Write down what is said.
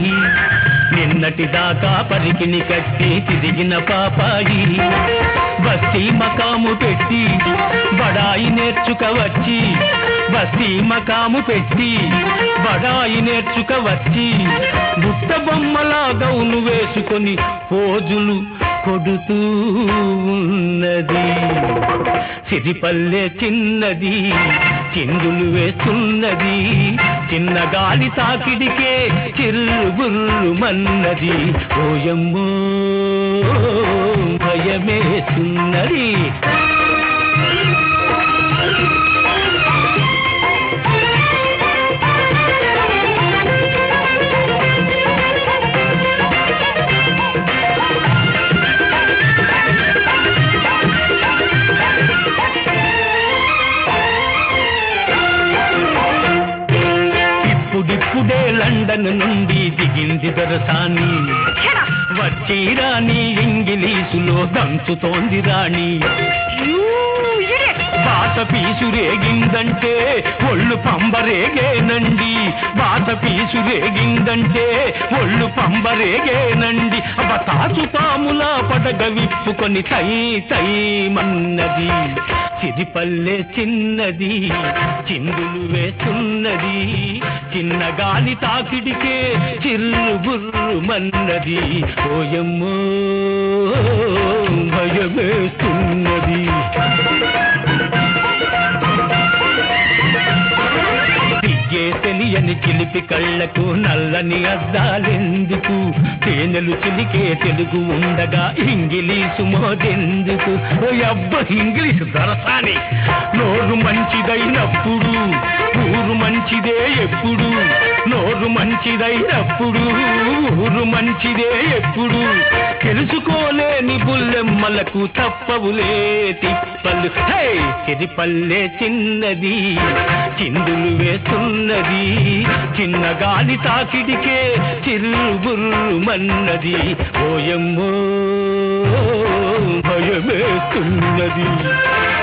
నిన్నటి దాకా పరికిని కట్టి తిరిగిన పాపాయి బస్తీ మకాము పెట్టి బడాయి నేర్చుక వచ్చి బస్తీ మకాము పెట్టి బడాయి నేర్చుక వచ్చి బుట్ట బొమ్మలా గౌను వేసుకొని పోజులు కొడుతూ ఉన్నది సిరిపల్లె చిన్నది చిందులు వేస్తున్నది చిన్న గాలి తాకిడికే చిర్రు మన్నది ఓయమ్మో భయమేస్తున్నది ఇప్పుడిప్పుడే లండన్ నుండి దిగింది దొరసాని వచ్చి రాణి ఇంగిలీసులో దంచుతోంది రాణి బాట పీసు రేగిందంటే ఒళ్ళు పంబరేగేనండి బాట పీసు రేగిందంటే ఒళ్ళు పంబరేగేనండి అవ తాచు పాములా పడగ విప్పుకొని తై తై మన్నది సిరిపల్లె చిన్నది చిందులు వేస్తున్నది చిన్న గాలి తాకిడికే చిర్రు బుర్రు మన్నది ఓయమ్మో భయమేస్తున్నది సిగ్గే తెలియని చిలిపి కళ్ళకు నల్లని అద్దాలెందుకు తేనెలు చిలికే తెలుగు ఉండగా ఇంగిలీసు మోదెందుకు ఓ అబ్బ ఇంగ్లీషు దొరసాని నోరు మంచిదైనప్పుడు ఊరు మంచిదే ఎప్పుడు నోరు మంచిదైనప్పుడు ఊరు మంచిదే ఎప్పుడు తెలుసుకోలేని బుల్లెమ్మలకు తప్పవులే తిప్పలు హే సిరిపల్లె చిన్నది చిందులు వేస్తున్నది చిన్న గాలి తాకిడికే చిర్రు బుర్రు మన్నది ఓయమ్మో భయమేస్తున్నది